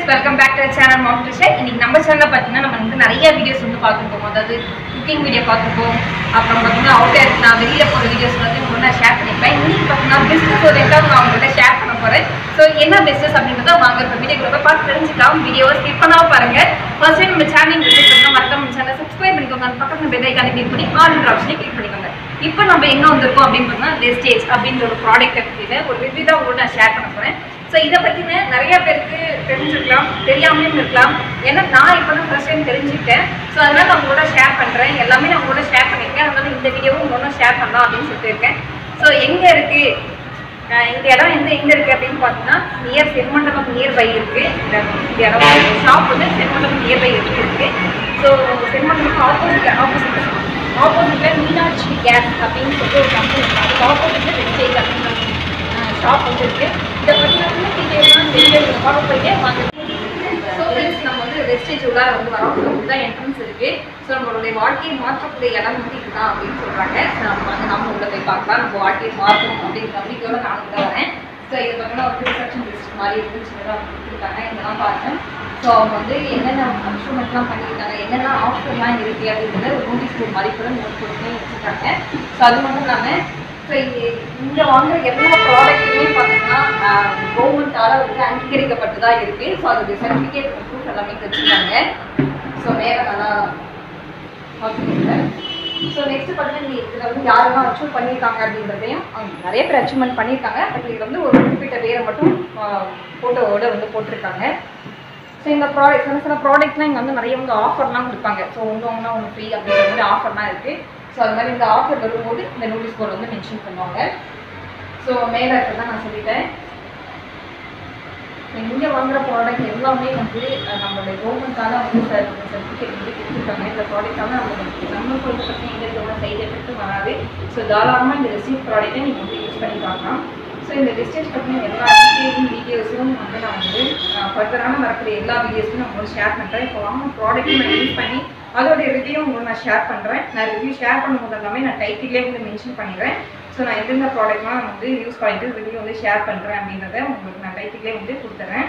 welcome back to channel Momtrition இன்னைக்கு நம்ம சேனலில் பார்த்தீங்கன்னா நம்ம வந்து நிறைய வீடியோஸ் வந்து பார்த்துருப்போம் அதாவது குக்கிங் வீடியோ பார்த்துருப்போம் அப்புறம் பார்த்தீங்கன்னா அவுட்டர் நான் வெளியில் போகிற வீடியோஸ் வந்து உங்களோட நான் ஷேர் பண்ணிப்பேன் இன்னைக்கு பார்த்தீங்கன்னா பிஸ்னஸ் ஓரியண்டாக நான் உங்கள்கிட்ட ஷேர் பண்ண போகிறேன் ஸோ என்ன பிஸ்னஸ் அப்படின்றத வாங்க இப்போ வீடியோக்குள்ள போய் பார்த்து தெரிஞ்சுக்கலாம் வீடியோவை ஸ்கிப் பண்ணாம பாருங்க ஃபர்ஸ்ட் டைம் நம்ம சேனல் விசிட் பண்ணால் மறக்காம நம்ம சேனலை சப்ஸ்கிரைப் பண்ணிக்கோங்க அந்த பக்கத்தில் பெல் ஐக்கானை கிளிக் பண்ணி ஆல் ஆப்ஷனை கிளிக் பண்ணிக்கோங்க இப்போ நம்ம எங்கே வந்திருக்கோம் அப்படின்னு பார்த்தீங்கன்னா வெஸ்டேஜ் அப்படின்ற ஒரு ப்ராடக்ட்டை பற்றின ஒரு ரிவ்யூ தான் உங்களோட நான் ஷேர் பண்ண போகிறேன் ஸோ இதை பற்றின நிறைய பேருக்கு தெரிஞ்சிருக்கலாம் தெரியாமலும் இருக்கலாம் ஏன்னா நான் இப்போ தான் ஃபர்ஸ்ட் டைம் தெரிஞ்சுக்கிட்டேன் ஸோ அதனால் நான் உங்களோட ஷேர் பண்ணுறேன் எல்லாமே நான் உங்களோட ஷேர் பண்ணியிருக்கேன் அதனால இந்த வீடியோவும் உங்களோட ஷேர் பண்ணலாம் அப்படின்னு சொல்லிட்டு இருக்கேன் ஸோ எங்கே இருக்குது ஆஹ் இந்த இடம் வந்து எங்க இருக்கு அப்படின்னு பார்த்தீங்கன்னா நியர் செம்மண்டபம் நியர் பை இருக்கு இந்த இந்த இடம் ஷாப் வந்து செம்மண்டபம் நியர் பை இருக்கு இருக்கு ஸோ செம்மண்டபம் ஆப்போசிட் ஆப்போசிட் ஆப்போசிட்ல மீனாட்சி கேஸ் அப்படின்னு சொல்லிட்டு ஒரு கம்பெனி இருக்கு அதுக்கு ஆப்போசிட்ல வெஜ்டேஜ் அப்படின்ற ஷாப் வந்து இருக்கு இதை பற்றின ஃபுல் டீட்டெயிலாம் வெளியில் ஃபாலோ பண்ணிட்டே வாங்க ஸோ ஃப்ரெண்ட்ஸ் நம்ம வந்து வெஸ்டேஜ் உள்ளார வந்து வரோம் ஸோ இதுதான் என்ட்ரன்ஸ் இருக்கு ஸோ நம்மளுடைய வாழ்க்கையை மாற்றக்கூடிய இடம் வந்து இதுதான் அப்படின்னு சொல்றாங்க ஸோ நம்ம வந்து நம்ம உள்ள போய் பார்க்கலாம் நம்ம வாழ்க்கையை மாற்றணும் அப்படிங்கிற நம்பிக்கையோட நான் உள்ள வரேன் ஸோ இதை பார்த்தீங்கன்னா ஒரு ரிசப்ஷன் லிஸ்ட் மாதிரி இருக்கு சின்னதாக கொடுத்துருக்காங்க இதெல்லாம் பார்த்தேன் ஸோ அவங்க வந்து என்னென்ன இன்ஸ்ட்ருமெண்ட்லாம் பண்ணியிருக்காங்க என்னென்ன ஆஃபர்லாம் இருக்குது அப்படின்றத ஒரு நோட்டீஸ் போர்ட் மாதிரி கூட நோட் போட்டு வச்சுருக்காங்க ஸோ அது மட்டும் இல்லாமல் ஸோ இங்கே வாங்குற எல்லா ப்ராடக்ட்டுமே பார்த்தீங்கன்னா கவர்மெண்ட்டால் வந்து அங்கீகரிக்கப்பட்டு தான் இருக்குது ஸோ அதோடைய சர்டிஃபிகேட் ப்ரூஃப் எல்லாமே வச்சுருக்காங்க ஸோ மேலே நல்லா ஸோ நெக்ஸ்ட் பார்த்தீங்கன்னா நீ இதில் வந்து யாரெல்லாம் அச்சீவ் பண்ணியிருக்காங்க அப்படின்றதையும் அவங்க நிறைய பேர் அச்சீவ்மெண்ட் பண்ணியிருக்காங்க பட் இதில் வந்து ஒரு குறிப்பிட்ட பேரை மட்டும் ஃபோட்டோவோட வந்து போட்டிருக்காங்க ஸோ இந்த ப்ராடக்ட் சின்ன சின்ன ப்ராடக்ட்லாம் இங்கே வந்து நிறைய வந்து ஆஃபர்லாம் கொடுப்பாங்க ஸோ ஒன்று ஒன்றா ஒன்று ஃப்ரீ அப்படிங்கிற மாதிரி ஆஃபர்லாம் இருக்குது ஸோ அது மாதிரி இந்த ஆஃபர் வரும்போது இந்த நோட்டீஸ் போர்டு வந்து மென்ஷன் பண்ணுவாங்க ஸோ மேலே இருக்கிறதா நான் சொல்லிட்டேன் இங்கே வாங்குற ப்ராடக்ட் எல்லாமே வந்து அஹ், நம்மளுடைய கவர்மெண்ட்டால் வந்து சர்டிஃபிகேட் வந்து கொடுத்துருக்காங்க இந்த ப்ராடக்டால நம்மளுக்கு நம்ம பொறுத்த பற்றி எந்த விதமான சைடு எஃபெக்ட்டும் வராது ஸோ தாராளமாக இந்த ரெசிப்ட் ப்ராடக்ட்டை நீங்கள் வந்து யூஸ் பண்ணி பார்க்கலாம் ஸோ இந்த டிஸ்டன்ஸ் பற்றின எல்லா டீட்டெயிலும் வீடியோஸும் வந்து நான் வந்து ஃபர்தரான வரக்கூடிய எல்லா வீடியோஸும் நான் உங்களுக்கு ஷேர் பண்ணுறேன் இப்போ வாங்க ப்ராடக்ட்டும் நான் யூஸ் பண்ணி அதோட ரிவ்யூ உங்களுக்கு நான் ஷேர் பண்ணுறேன் நான் ரிவ்யூ ஷேர் பண்ணும்போது எல்லாமே நான் டைட்டிலே வந்து மென்ஷன் பண்ணிடுறேன் ஸோ நான் எந்தெந்த ப்ராடக்ட்லாம் நான் வந்து யூஸ் பண்ணிட்டு ரிவ்யூ வந்து ஷேர் பண்ணுறேன் அப்படின்றத உங்களுக்கு நான் டைட்டிலே வந்து கொடுத்துறேன்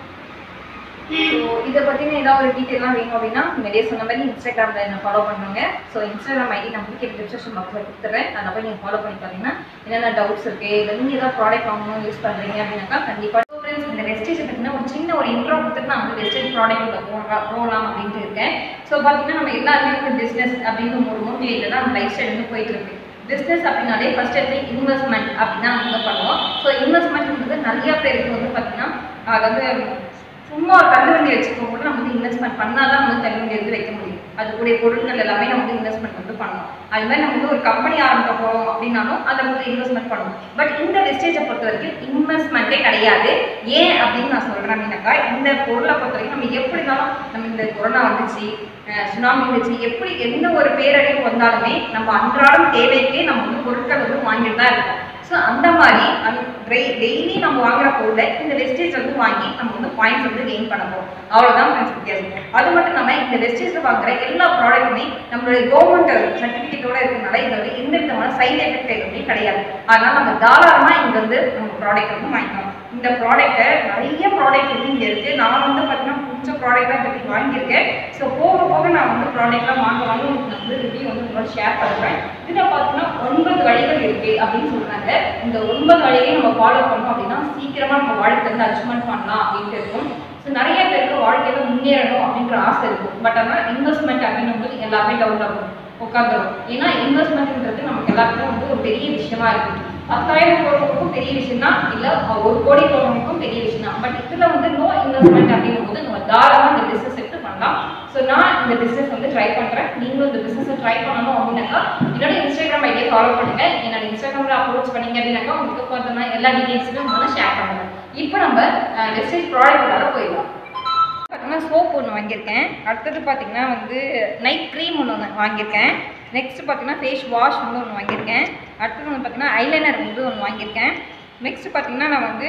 ஸோ இதை பற்றின ஏதாவது ஒரு டீட்டெயிலாம் வேணும் அப்படின்னா முன்னாடியே சொன்ன மாதிரி இன்ஸ்டாகிராமில் என்ன ஃபாலோ பண்ணுங்க ஸோ இன்ஸ்டாகிராம் ஐடி நான் உங்களுக்கு டிஸ்கிரிப்ஷன் பாக்ஸில் கொடுத்துறேன் அதை போய் நீங்கள் ஃபாலோ பண்ணி பார்த்தீங்கன்னா என்னென்ன டவுட்ஸ் இருக்குது இல்லை நீங்கள் ஏதாவது ப்ராடக்ட் வாங்கணும் யூஸ் பண்ணுறீங்க அப்படின்னாக்கா கண்டிப்பாக ஸோ ஃப்ரெண்ட்ஸ் இந்த வெஸ்டேஜ் பார்த்தீங்கன்னா ஒரு சின்ன ஒரு இன்ட்ரோ கொடுத்துட்டு நான் வந்து வெஸ்டேஜ் ப்ராடக்ட் போகலாம் போகலாம் அப்படின்ட்டு இருக்கேன் ஸோ பார்த்தீங்கன்னா நம்ம எல்லாருமே வந்து பிஸ்னஸ் அப்படின்னு ஒரு மோட்டிவேட்டில் தான் நம்ம லைஃப் ஸ்டைல் வந்து போயிட்டு இருக்கு பிஸ்னஸ் அப்படின்னாலே ஃபர்ஸ்ட் எடுத்து இன்வெஸ்ட்மெண்ட் அப்படின்னு தான் வந்து பண்ணுவோம் ஸோ இன்வெஸ்ட்மெண்ட்ன்றது நிறைய பேருக்கு வந்து பார்த்தீங்கன்னா அதாவது சும்மா ஒரு தள்ளுவண்டி வச்சுக்கும் கூட நம்ம வந்து இன்வெஸ்ட்மெண்ட் பண்ணால் தான் வந்து தள்ளுவண்டி எடுத்து வைக்க முடியும் அதுக்குடைய பொருட்கள் எல்லாமே நம்ம வந்து இன்வெஸ்ட்மெண்ட் வந்து பண்ணணும் அது மாதிரி நம்ம வந்து ஒரு கம்பெனி ஆரம்பிக்க போகிறோம் அப்படின்னாலும் அதை வந்து இன்வெஸ்ட்மெண்ட் பண்ணணும் பட் இந்த வெஸ்டேஜை பொறுத்த வரைக்கும் இன்வெஸ்ட்மெண்ட்டே கிடையாது ஏன் அப்படின்னு நான் சொல்கிறேன் அப்படின்னாக்கா இந்த பொருளை பொறுத்த வரைக்கும் நம்ம எப்படி இருந்தாலும் நம்ம இந்த கொரோனா வந்துச்சு அஹ் சுனாமி வந்துச்சு எப்படி எந்த ஒரு பேரழிவு வந்தாலுமே நம்ம அன்றாடம் தேவைக்கு நம்ம வந்து பொருட்கள் வந்து வாங்கிட்டு தான் இருக்கோம் ஸோ அந்த மாதிரி அந்த டெய்லி நம்ம வாங்குற பொருளை இந்த வெஸ்டேஜ் வந்து வாங்கி நம்ம வந்து பாயிண்ட்ஸ் வந்து கெயின் பண்ண போகிறோம் அவ்வளோதான் ஃப்ரெண்ட்ஸ் வித்தியாசம் அது மட்டும் இல்லாமல் இந்த வெஸ்டேஜில் வாங்குற எல்லா ப்ராடக்ட்டுமே நம்மளுடைய கவர்மெண்ட் சர்டிஃபிகேட்டோட இருக்கிறனால இதில் வந்து எந்த விதமான சைடு எஃபெக்ட் எதுவுமே கிடையாது அதனால் நம்ம தாராளமாக இங்கே வந்து நம்ம ப்ராடக்ட் வந்து வாங்கிக்கலாம் இந்த ப்ராடக்ட்டை நிறைய ப்ராடக்ட் வந்து இங்கே இருக்குது நான் வந்து பார்த்தீங்கன்னா பிடிச்ச ப்ராடக்டாக பற்றி வாங்கியிருக்கேன் ஸோ போக போக நான் வந்து ப்ராடக்ட்லாம் வாங்க வாங்க உங்களுக்கு நான் வந்து ரிவ்யூ வந்து உங்களோட ஷேர் பண்ணுறேன் இதில் பார்த்தீங்கன்னா ஒன்பது வழிகள் இருக்குது அப்படின்னு சொல்கிறாங்க இந்த ஒன்பது வழியை நம்ம ஃபாலோ பண்ணோம் அப்படின்னா சீக்கிரமாக நம்ம வாழ்க்கை வந்து அச்சீவ்மெண்ட் பண்ணலாம் அப்படின்ட்டு இருக்கும் ஸோ நிறைய பேருக்கு வாழ்க்கையில் முன்னேறணும் அப்படின்ற ஆசை இருக்கும் பட் ஆனால் இன்வெஸ்ட்மெண்ட் அப்படின்னும் போது எல்லாமே டவுன் ஆகும் உட்காந்துரும் ஏன்னா இன்வெஸ்ட்மெண்ட்ன்றது நமக்கு எல்லாருக்கும் வந்து ஒரு பெரிய விஷயமா இருக்கு பத்தாயிரம் போடுறவங்களுக்கும் பெரிய விஷயம் தான் இல்லை ஒரு கோடி போடுறவங்களுக்கும் பெரிய விஷயம் தான் பட் இதில் வந்து நோ இன்வெஸ்ட்மெண்ட் அப்படிங்கும் போது நம்ம தாராளமாக இந்த பிஸ்னஸ் எடுத்து பண்ணலாம் ஸோ நான் இந்த பிஸ்னஸ் வந்து ட்ரை பண்ணுறேன் நீங்களும் இந்த பிஸ்னஸை ட்ரை பண்ணணும் அப்படின்னாக்கா என்னோட இன்ஸ்டாகிராம் ஐடியை ஃபாலோ பண்ணுங்க என்னோட இன்ஸ்டாகிராமில் அப்ரோச் பண்ணீங்க அப்படின்னாக்கா உங்களுக்கு பார்த்தோம்னா எல்லா டீட்டெயில்ஸுமே உங்களால் ஷேர் பண்ணுவேன் இப்போ நம்ம வெஸ்டேஜ் ப்ராடக்டாக போயிடலாம் பார்த்தீங்கன்னா சோப் ஒன்று வாங்கியிருக்கேன் அடுத்தது பார்த்தீங்கன்னா வந்து நைட் க்ரீம் ஒன்று ஒன்று வாங்கியிருக்கேன் நெக்ஸ்ட் பார்த்தீங்கன்னா ஃபேஸ் வாஷ் வந்து ஒன்று வாங்கியிருக்கேன் அடுத்தது வந்து பார்த்தீங்கன்னா ஐலைனர் வந்து ஒன்று வாங்கியிருக்கேன் நெக்ஸ்ட் பார்த்தீங்கன்னா நான் வந்து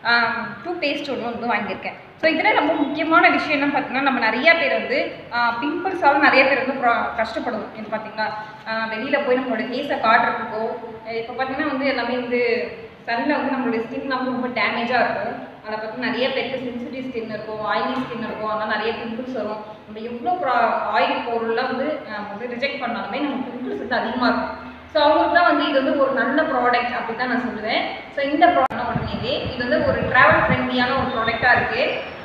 டூ பேஸ்ட் ஒன்று வந்து வாங்கியிருக்கேன் ஸோ இதில் ரொம்ப முக்கியமான விஷயம் என்ன பார்த்தீங்கன்னா நம்ம நிறைய பேர் வந்து பிம்பிள்ஸால் நிறைய பேர் வந்து ப்ரா கஷ்டப்படுவோம் இது பார்த்தீங்களா வெளியில் போய் நம்மளோட ஃபேஸை காட்டுறதுக்கோ இப்போ பார்த்தீங்கன்னா வந்து எல்லாமே வந்து சன்னில் வந்து நம்மளுடைய ஸ்கின் வந்து ரொம்ப டேமேஜாக இருக்கும் அதை பற்றி நிறைய பேருக்கு சென்சிட்டிவ் ஸ்கின் இருக்கும் ஆயிலி ஸ்கின் இருக்கும் அதனால் நிறைய பிம்பிள்ஸ் வரும் நம்ம எவ்வளோ ப்ரா ஆயில் பொருள்லாம் வந்து நம்ம வந்து ரிஜெக்ட் பண்ணாலுமே நம்ம பிம்பிள்ஸ் வந்து அதிகமாக இருக்கும் ஸோ அவங்களுக்குலாம் வந்து இது வந்து ஒரு நல்ல ப்ராடக்ட் அப்படி தான் நான் சொல்லுவேன் ஸோ இந்த ப்ராடக்ட் உடனே இது வந்து ஒரு ட்ராவல் ஃப்ரெண்ட்லியான ஒரு ப்ராடக்டாக இருக்குது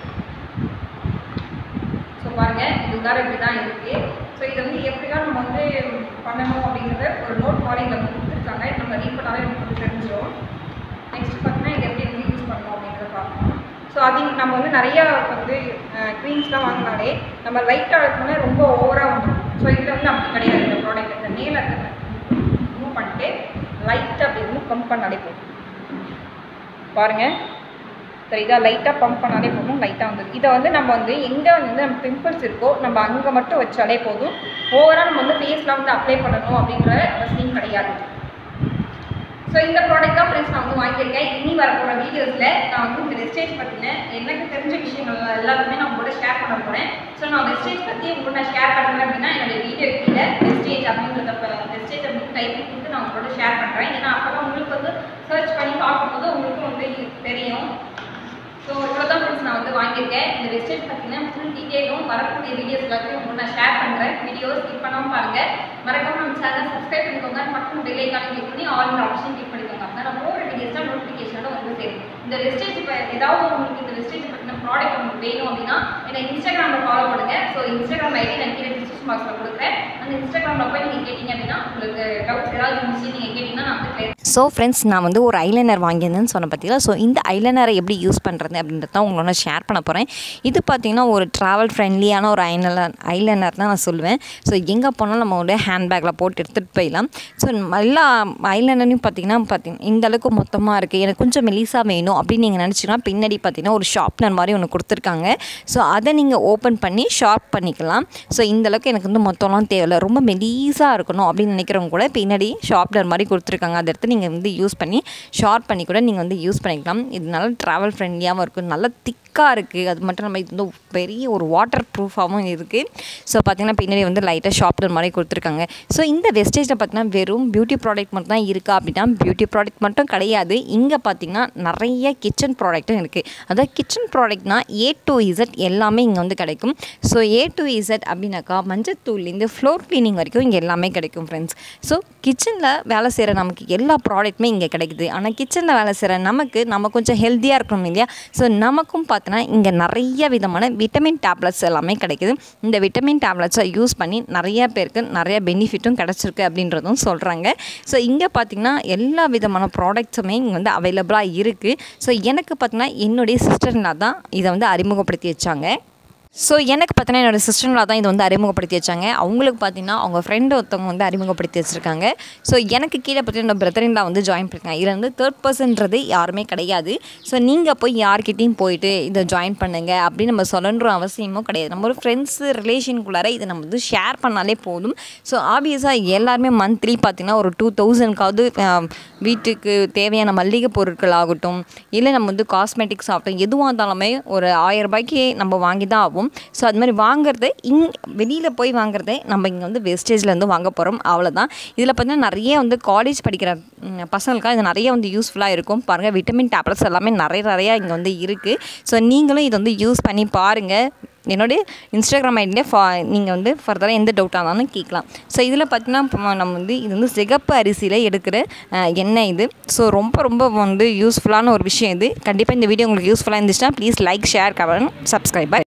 ஸோ பாருங்கள் இது உள்ளார இப்படி தான் இருக்குது ஸோ இதை வந்து எப்படிலாம் நம்ம வந்து பண்ணணும் அப்படிங்கிறத ஒரு நோட் மாதிரி இதில் கொடுத்துருக்காங்க நம்ம ரீட் பண்ணாலே நமக்கு வந்து தெரிஞ்சிடும் நெக்ஸ்ட் பார்த்தீங்கன்னா இது எப்படி வந்து யூஸ் பண்ணணும் அப்படிங்கிறத பார்க்கணும் ஸோ அது நம்ம வந்து நிறையா வந்து க்ரீம்ஸ்லாம் வாங்கினாலே நம்ம லைட்டாக இருக்கணும்னா ரொம்ப ஓவராக வந்துடும் ஸோ இதில் வந்து அப்படி கிடையாது இந்த ப்ராடக்ட் இந்த மேலே இருக்கிற ரிமூவ் பண்ணிட்டு லைட்டாக அப்படி ரிமூவ் பம்ப் பண்ணாலே போதும் பாருங்கள் சரிதா லைட்டாக பம்ப் பண்ணாலே போதும் லைட்டாக வந்துடும் இதை வந்து நம்ம வந்து எங்கே வந்து நம்ம பிம்பிள்ஸ் இருக்கோ நம்ம அங்கே மட்டும் வச்சாலே போதும் ஓவராக நம்ம வந்து ஃபேஸில் வந்து அப்ளை பண்ணணும் அப்படின்ற அவசியம் கிடையாது ஸோ இந்த ப்ராடக்ட் தான் ஃப்ரெண்ட்ஸ் நான் வந்து வாங்கியிருக்கேன் இனி வரப்போகிற வீடியோஸில் நான் வந்து இந்த வெஸ்டேஜ் பற்றின எனக்கு தெரிஞ்ச விஷயங்கள் எல்லாருமே நான் உங்களோட ஷேர் பண்ண போகிறேன் ஸோ நான் வெஸ்டேஜ் பற்றி உங்களோட நான் ஷேர் பண்ணுறேன் அப்படின்னா என்னோட வீடியோ கீழே வெஸ்டேஜ் அப்படின்றத வெஸ்டேஜ் அப்படின்னு டைப் கொடுத்து நான் உங்களோட ஷேர் பண்ணுறேன் ஏன்னா அப்போ தான் உங்களுக்கு வந்து சர்ச் பண்ணி பார்க்கும்போது உங்களுக்கு வந்து தெரியும் ஸோ இவ்வளோ தான் ஃப்ரெண்ட்ஸ் நான் வந்து வாங்கியிருக்கேன் இந்த வெஸ்டேஜ் பார்த்தீங்கன்னா ஃபுல் டீட்டெயிலும் வரக்கூடிய வீடியோஸ் எல்லாத்தையும் உங்களுக்கு நான் ஷேர் பண்ணுறேன் வீடியோ ஸ்கிப் பண்ணாமல் பாருங்கள் மறக்காம நம்ம சேனல் சப்ஸ்கிரைப் பண்ணிக்கோங்க மற்றும் பெல் ஐக்கானை கிளிக் பண்ணி ஆல் ஆப்ஷன் கிளிக் பண்ணிக்கோங்க அப்போ நான் போகிற வீடியோஸ்லாம் நோட்டிஃபிகேஷனோட வந்து சேரும் இந்த வெஸ்டேஜ் இப்போ ஏதாவது உங்களுக்கு இந்த வெஸ்டேஜ் பற்றின ப்ராடக்ட் உங்களுக்கு வேணும் அப்படின்னா என்னை இன்ஸ்டாகிராமில் ஃபாலோ பண்ணுங்க ஸோ இன்ஸ்டாகிராம் ஐடி நான் கீழே டிஸ்கிரிப்ஷன் பாக்ஸில் கொடுக்குறேன் அந்த இன்ஸ்டாகிராமில் போய் நீங்கள் கேட்டிங்க அப்படின்னா உங்களுக்கு டவுட்ஸ் ஏதாவது இருந்துச்சு நீங்கள் கேட்டிங்கன்னா நான் வந்து clear ஸோ ஃப்ரெண்ட்ஸ் நான் வந்து ஒரு ஐலைனர் வாங்கியிருந்தேன்னு சொன்ன பார்த்தீங்களா ஸோ இந்த ஐலைனரை எப்படி யூஸ் பண்ணுறது அப்படின்றத தான் உங்களோட ஷேர் பண்ண போகிறேன் இது பார்த்தீங்கன்னா ஒரு ட்ராவல் ஃப்ரெண்ட்லியான ஒரு ஐலனர் ஐலைனர் தான் நான் சொல்லுவேன் ஸோ எங்கே போனாலும் நம்ம வந்து ஹேண்ட்பேக்கில் போட்டு எடுத்துகிட்டு போயிடலாம் ஸோ எல்லா ஐலைனரையும் பார்த்தீங்கன்னா பார்த்தீங்கன்னா இந்த அளவுக்கு மொத்தமாக இருக்குது எனக்கு கொஞ்சம் மெலிசாக வேணும் அப்படின்னு நீங்கள் நினச்சிங்கன்னா பின்னாடி பார்த்தீங்கன்னா ஒரு ஷார்ப்னர் மாதிரி ஒன்று கொடுத்துருக்காங்க ஸோ அதை நீங்கள் ஓப்பன் பண்ணி ஷார்ப் பண்ணிக்கலாம் ஸோ இந்த அளவுக்கு எனக்கு வந்து மொத்தம்லாம் தேவையில்லை ரொம்ப மெலீஸாக இருக்கணும் அப்படின்னு நினைக்கிறவங்க கூட பின்னாடி ஷார்ப்னர் மாதிரி கொடுத்துருக்காங்க அதை எடுத்து நீங்கள் வந்து யூஸ் பண்ணி ஷார்ப் பண்ணி கூட நீங்கள் வந்து யூஸ் பண்ணிக்கலாம் இது நல்லா ட்ராவல் ஃப்ரெண்ட்லியாகவும் இருக்கும் நல்லா திக்காக இருக்குது அது மட்டும் நம்ம இது வந்து பெரிய ஒரு வாட்டர் ப்ரூஃபாகவும் இருக்குது ஸோ பார்த்தீங்கன்னா பின்னாடி வந்து லைட்டாக ஷார்ப்னர் மாதிரி கொடுத்துருக்காங்க ஸோ இந்த வெஸ்டேஜில் பார்த்தீங்கன்னா வெறும் பியூட்டி ப்ராடக்ட் மட்டும் தான் இருக்கா அப்படின்னா பியூட்டி ப்ராடக்ட் மட்டும் கிடையாது இங்கே பார்த்தீங்கன்னா நிறைய கிச்சன் ப்ராடக்ட்டும் இருக்குது அதாவது கிச்சன் ப்ராடக்ட்னா ஏ டு இசட் எல்லாமே இங்கே வந்து கிடைக்கும் ஸோ ஏ டு இசட் அப்படின்னாக்கா மஞ்சத்தூள்லேருந்து ஃப்ளோர் க்ளீனிங் வரைக்கும் இங்கே எல்லாமே கிடைக்கும் ஃப்ரெண்ட்ஸ் ஸோ கிச்சனில் வேலை செய்கிற நமக்கு எல்லா ப்ராடக்ட்டுமே இங்கே கிடைக்குது ஆனால் கிச்சனில் வேலை செய்கிற நமக்கு நம்ம கொஞ்சம் ஹெல்த்தியாக இருக்கணும் இல்லையா ஸோ நமக்கும் பார்த்தோன்னா இங்கே நிறைய விதமான விட்டமின் டேப்லெட்ஸ் எல்லாமே கிடைக்குது இந்த விட்டமின் டேப்லெட்ஸை யூஸ் பண்ணி நிறைய பேருக்கு நிறைய பெனிஃபிட்டும் கிடச்சிருக்கு அப்படின்றதும் சொல்கிறாங்க ஸோ இங்கே பார்த்திங்கன்னா எல்லா விதமான ப்ராடக்ட்ஸுமே இங்கே வந்து அவைலபிளாக இருக்குது ஸோ எனக்கு பார்த்தீங்கன்னா என்னுடைய சிஸ்டர்னா தான் இதை வந்து அறிமுகப்படுத்தி வச்சாங்க ஸோ எனக்கு பார்த்தீங்கன்னா என்னோடய சிஸ்டர்லாம் தான் இதை வந்து அறிமுகப்படுத்தி வச்சாங்க அவங்களுக்கு பார்த்தீங்கன்னா அவங்க ஃப்ரெண்டு ஒருத்தவங்க வந்து அறிமுகப்படுத்தி வச்சுருக்காங்க ஸோ எனக்கு கீழே பார்த்தீங்கன்னா பிரதரின்லாம் வந்து ஜாயின் பண்ணிருக்காங்க இதில் வந்து தேர்ட் பர்சன்றது யாருமே கிடையாது ஸோ நீங்கள் போய் யார்கிட்டையும் போயிட்டு இதை ஜாயின் பண்ணுங்கள் அப்படின்னு நம்ம சொல்லணுன்ற அவசியமும் கிடையாது நம்ம ஒரு ஃப்ரெண்ட்ஸு ரிலேஷனுக்குள்ளார இதை நம்ம வந்து ஷேர் பண்ணாலே போதும் ஸோ ஆப்வியஸாக எல்லாருமே மந்த்லி பார்த்தீங்கன்னா ஒரு டூ தௌசண்ட்காவது வீட்டுக்கு தேவையான மல்லிகை பொருட்கள் ஆகட்டும் இல்லை நம்ம வந்து காஸ்மெட்டிக்ஸ் ஆகட்டும் எதுவாக இருந்தாலுமே ஒரு ஆயிரம் ரூபாய்க்கு நம்ம வாங்கி தான் ஆகும் ஸோ அது மாதிரி வாங்குறது இங் வெளியில் போய் வாங்குறதே நம்ம இங்கே வந்து வேஸ்டேஜ்லேருந்து வாங்க போகிறோம் அவ்வளோதான் இதில் பார்த்தீங்கன்னா நிறைய வந்து காலேஜ் படிக்கிற ம், பசங்களுக்காக இது நிறைய வந்து யூஸ்ஃபுல்லாக இருக்கும் பாருங்கள் விட்டமின் டேப்லெட்ஸ் எல்லாமே நிறைய நிறையா இங்கே வந்து இருக்குது ஸோ நீங்களும் இதை வந்து யூஸ் பண்ணி பாருங்கள் என்னுடைய இன்ஸ்டாகிராம் ஐடியில் ஃபா நீங்கள் வந்து ஃபர்தராக எந்த டவுட்டாக இருந்தாலும் கேட்கலாம் ஸோ இதில் பார்த்தீங்கன்னா இப்போ நம்ம வந்து இது வந்து சிகப்பு அரிசியில் எடுக்கிற அஹ், எண்ணெய் இது ஸோ ரொம்ப ரொம்ப வந்து யூஸ்ஃபுல்லான ஒரு விஷயம் இது கண்டிப்பாக இந்த வீடியோ உங்களுக்கு யூஸ்ஃபுல்லாக இருந்துச்சுன்னா please like share comment subscribe